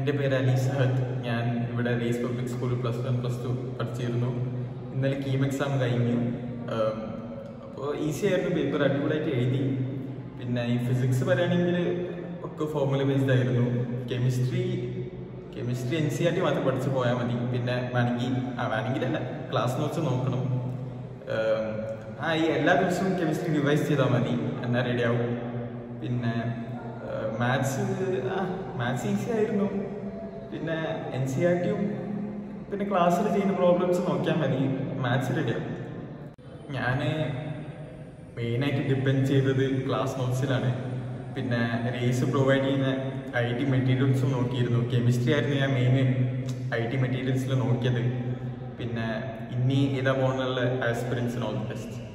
എൻ്റെ പേര് അലി സഹദ് ഞാൻ ഇവിടെ റേസ് പബ്ലിക് സ്കൂളിൽ പ്ലസ് വൺ പ്ലസ് ടു പഠിച്ചിരുന്നു ഇന്നലെ കീം എക്സാം കഴിഞ്ഞു അപ്പോൾ ഈസി ആയിരുന്നു പേപ്പർ അടിപൊളിയായിട്ട് എഴുതി പിന്നെ ഈ ഫിസിക്സ് പറയുകയാണെങ്കിൽ ഒക്കെ ഫോർമുല ബേസ്ഡ് ആയിരുന്നു chemistry chemistry N C R T മാത്രം പഠിച്ച് പോയാൽ മതി പിന്നെ വേണമെങ്കിൽ ആ വേണമെങ്കിലല്ല ക്ലാസ് നോട്ട്സ് നോക്കണം ഏം, ആ ഈ എല്ലാ ദിവസവും കെമിസ്ട്രി റിവൈസ് ചെയ്താൽ മതി എന്നാൽ റെഡി ആവും പിന്നെ മാത്സ് ആ മാത്സ് ഈസി ആയിരുന്നു പിന്നെ എൻ സി ആർ ടിയും പിന്നെ ക്ലാസ്സിൽ ചെയ്യുന്ന പ്രോബ്ലംസ് നോക്കിയാൽ മതി മാത്സ് റെഡി ആവും ഞാൻ മെയിനായിട്ട് ഡിപ്പെൻഡ് ചെയ്തത് ക്ലാസ് നോട്ട്സിലാണ് പിന്നെ റേസ് പ്രൊവൈഡ് ചെയ്യുന്ന ഐ ടി മെറ്റീരിയൽസും നോക്കിയിരുന്നു കെമിസ്ട്രി ആയിരുന്നു ഞാൻ മെയിൻ ഐ ടി മെറ്റീരിയൽസിൽ നോക്കിയത് പിന്നെ ഇനി ഇതാ പോകുന്നുള്ള ആസ്പിറൻസിന് ഓൾ ദി ബെസ്റ്റ്